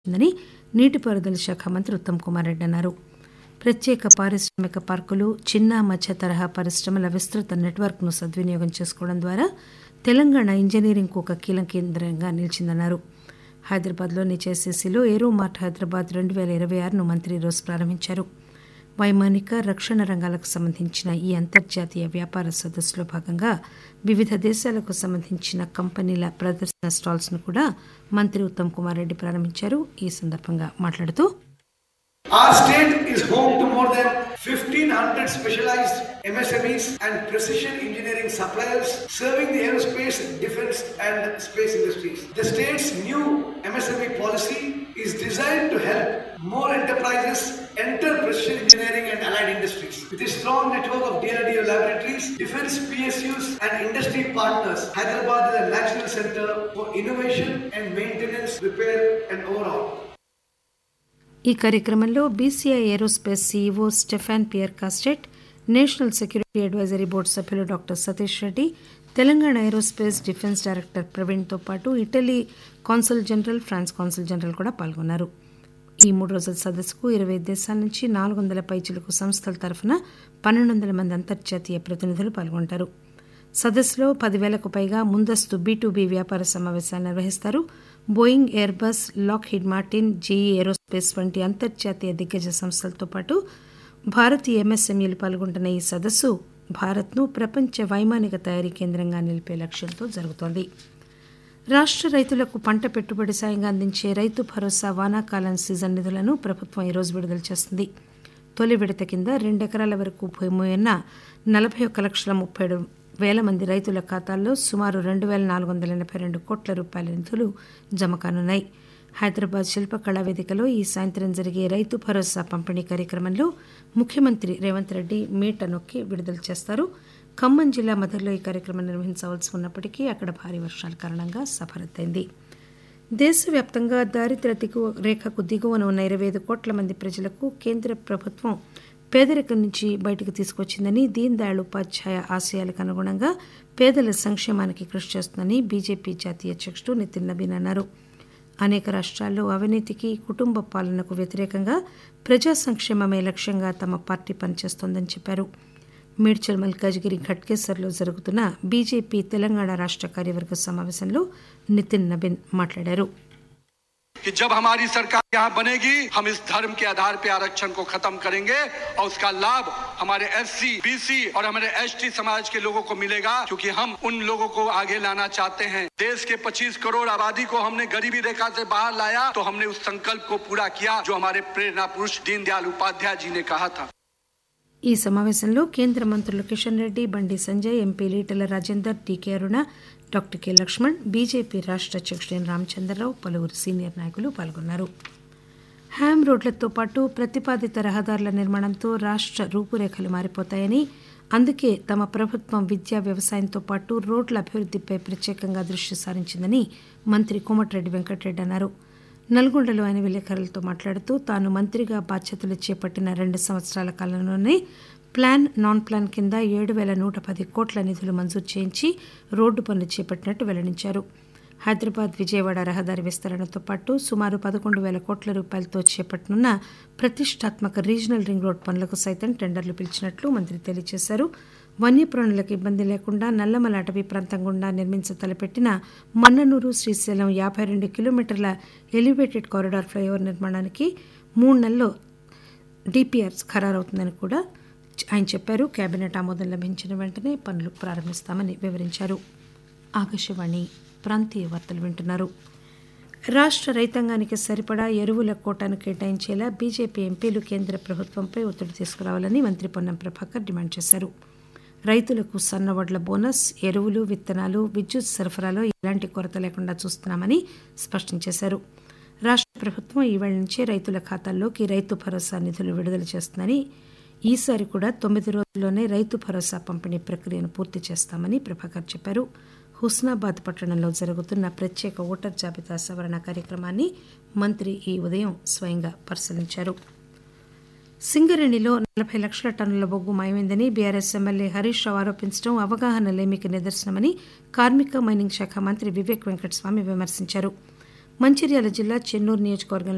ఉందని నీటిపారుదల శాఖ మంత్రి ఉత్తమ్ కుమార్ రెడ్డి అన్నారు ప్రత్యేక పారిశ్రామిక పార్కులు చిన్న మధ్య తరహా పరిశ్రమల విస్తృత నెట్వర్క్ ను సద్వినియోగం చేసుకోవడం ద్వారా తెలంగాణ ఇంజనీరింగ్ కు ఒక కీలక కేంద్రంగా నిలిచిందన్నారు హైదరాబాద్లోని జేసీసీలో ఏరో మార్ట్ హైదరాబాద్ రెండు పేల ఇరవై ఆరును మంత్రి ఈరోజు ప్రారంభించారు వైమానిక రక్షణ రంగాలకు సంబంధించిన ఈ అంతర్జాతీయ వ్యాపార సదస్సులో భాగంగా వివిధ దేశాలకు సంబంధించిన కంపెనీల ప్రదర్శన స్టాల్స్ ను కూడా మంత్రి ఉత్తమ్ కుమార్ రెడ్డి ప్రారంభించారు ఈ సందర్భంగా మాట్లాడుతూ Our state is home to more than 1500 specialized MSMEs and precision engineering suppliers serving the aerospace, defense and space industries. The state's new MSME policy is designed to help more enterprises enter precision engineering and allied industries. With a strong network of DRDO laboratories, defense PSUs and industry partners, Hyderabad is a national center for innovation and maintenance, repair and overhaul. ఈ కార్యక్రమంలో BCI aerospace CEO Stephane Pierre Castet national security advisory board సభ్యులు doctor Satish Reddy Telangana aerospace defence director ప్రవీణ్తో పాటు Italy consul general France consul general కూడా పాల్గొన్నారు ఈ మూడు రోజుల సదస్సుకు ఇరవై దేశాల నుంచి నాలుగు వందల పైచిలకు సంస్థల తరఫున పన్నెండు వందల మంది అంతర్జాతీయ ప్రతినిధులు పాల్గొంటారు సదస్సులో పదివేలకు పైగా ముందస్తు బీ టు బీ వ్యాపార సమావేశాలు నిర్వహిస్తారు Boeing Airbus Lockheed Martin GE aerospace వంటి అంతర్జాతీయ దిగ్గజ సంస్థలతో పాటు భారతీయ ఎంఎస్ఎంఈలు పాల్గొంటున్న ఈ సదస్సు భారత్ను ప్రపంచ వైమానిక తయారీ కేంద్రంగా నిలిపే లక్ష్యంతో జరుగుతోంది రాష్ట్ర రైతులకు పంట పెట్టుబడి సాయంగా అందించే రైతు భరోసా వానాకాలం సీజన్ నిధులను ప్రభుత్వం ఈరోజు విడుదల చేస్తుంది తొలి విడత కింద రెండెకరాల వరకు భూమి ఉన్న నలభై ఒక్క లక్షల ముప్పై ఏడు వేల మంది రైతుల ఖాతాల్లో సుమారు రెండు వేల నాలుగు వందల ఎనభై రెండు కోట్ల రూపాయల నిధులు జమ కానున్నాయి హైదరాబాద్ శిల్పకళా వేదికలో ఈ సాయంత్రం జరిగే రైతు భరోసా పంపిణీ కార్యక్రమంలో ముఖ్యమంత్రి రేవంత్ రెడ్డి మీట నొక్కి విడుదల చేస్తారు ఖమ్మం జిల్లా మధురలో ఈ కార్యక్రమం నిర్వహించవలసి ఉన్నప్పటికీ అక్కడ భారీ వర్షాల కారణంగా సభ రద్దయింది దేశవ్యాప్తంగా దారిద్ర్య దిగువ రేఖకు దిగువన ఉన్న ఇరవై ఐదు కోట్ల మంది ప్రజలకు కేంద్ర ప్రభుత్వం పేదరికం నుంచి బయటకు తీసుకొచ్చిందని దీన్ దయాళ్ ఉపాధ్యాయ ఆశయాలకు అనుగుణంగా పేదల సంక్షేమానికి కృషి చేస్తుందని బీజేపీ జాతీయ అధ్యక్షుడు నితిన్ నబీన్ అన్నారు అనేక రాష్ట్రాల్లో అవినీతికి కుటుంబ పాలనకు వ్యతిరేకంగా ప్రజా సంక్షేమమే లక్ష్యంగా తమ పార్టీ పనిచేస్తోందని చెప్పారు మేడ్చల్ మల్కాజ్గిరి ఘట్కేసర్లో జరుగుతున్న బీజేపీ తెలంగాణ రాష్ట్ర కార్యవర్గ సమావేశంలో నితిన్ నబీన్ మాట్లాడారు कि जब हमारी सरकार यहाँ बनेगी हम इस धर्म के आधार पे आरक्षण को खत्म करेंगे और उसका लाभ हमारे एससी, बीसी और हमारे एसटी समाज के लोगों को मिलेगा क्योंकि हम उन लोगों को आगे लाना चाहते हैं देश के 25 करोड़ आबादी को हमने गरीबी रेखा से बाहर लाया तो हमने उस संकल्प को पूरा किया जो हमारे प्रेरणा पुरुष दीनदयाल उपाध्याय जी ने कहा था ఈ సమావేశంలో కేంద్ర మంత్రులు Kishan Reddy Bandi Sanjay MP Etela Rajender DK Aruna doctor K Laxman BJP రాష్ట్ర అధ్యక్షుడు ఎన్ రామచంద్రరావు పలువురు సీనియర్ నాయకులు పాల్గొన్నారు హ్యామ్ రోడ్లతో పాటు ప్రతిపాదిత రహదారుల నిర్మాణంతో రాష్ట్ర రూపురేఖలు మారిపోతాయని అందుకే తమ ప్రభుత్వం విద్యా వ్యవసాయంతో పాటు రోడ్ల అభివృద్దిపై ప్రత్యేకంగా దృష్టి సారించిందని మంత్రి కోమటిరెడ్డి వెంకటరెడ్డి అన్నారు నల్గొండలో ఆయన విలేకరులతో మాట్లాడుతూ తాను మంత్రిగా బాధ్యతలు చేపట్టిన రెండు సంవత్సరాల కాలంలోనే ప్లాన్ నాన్ ప్లాన్ కింద ఏడు వేల నూట పది కోట్ల నిధులు మంజూరు చేయించి రోడ్డు పనులు చేపట్టినట్టు వెల్లడించారు హైదరాబాద్ విజయవాడ రహదారి విస్తరణతో పాటు సుమారు పదకొండు వేల కోట్ల రూపాయలతో చేపట్టనున్న ప్రతిష్టాత్మక రీజనల్ రింగ్ రోడ్ పనులకు సైతం టెండర్లు పిలిచినట్లు మంత్రి తెలియజేశారు వన్యప్రాణులకు ఇబ్బంది లేకుండా నల్లమల అటవీ ప్రాంతం గుండా నిర్మించ తలపెట్టిన మన్ననూరు శ్రీశైలం యాభై రెండు కిలోమీటర్ల ఎలివేటెడ్ కారిడార్ ఫ్లైఓవర్ నిర్మాణానికి మూడు నెలల్లో డిపిఆర్ ఖరారవుతుందని కూడా ఆయన చెప్పారు కేబినెట్ ఆమోదం లభించిన వెంటనే పనులు ప్రారంభిస్తామని వివరించారు ఆకాశవాణి ప్రాంతీయ వార్తలు వింటున్నారు రాష్ట్ర రైతాంగానికి సరిపడా ఎరువుల కోటాను కేటాయించేలా బీజేపీ ఎంపీలు కేంద్ర ప్రభుత్వంపై ఒత్తిడి తీసుకురావాలని మంత్రి పొన్నం ప్రభాకర్ డిమాండ్ చేశారు రైతులకు సన్నవడ్ల బోనస్ ఎరువులు విత్తనాలు విద్యుత్ సరఫరాలో ఎలాంటి కొరత లేకుండా చూస్తున్నామని స్పష్టం చేశారు రాష్ట్ర ప్రభుత్వం ఈవేళ నుంచే రైతుల ఖాతాల్లోకి రైతు భరోసా నిధులు విడుదల చేస్తుందని ఈసారి కూడా తొమ్మిది రోజుల్లోనే రైతు భరోసా పంపిణీ ప్రక్రియను పూర్తి చేస్తామని ప్రభాకర్ చెప్పారు హుస్నాబాద్ పట్టణంలో జరుగుతున్న ప్రత్యేక ఓటర్ జాబితా సవరణ కార్యక్రమాన్ని మంత్రి ఈ ఉదయం స్వయంగా పరిశీలించారు సింగరేణిలో నలభై లక్షల టన్నుల బొగ్గు మాయమైందని బీఆర్ఎస్ ఎమ్మెల్యే హరీష్ రావు ఆరోపించడం అవగాహన లేమికి నిదర్శనమని కార్మిక మైనింగ్ శాఖ మంత్రి వివేక్ వెంకటస్వామి విమర్శించారు మంచిర్యాల జిల్లా చెన్నూరు నియోజకవర్గంలో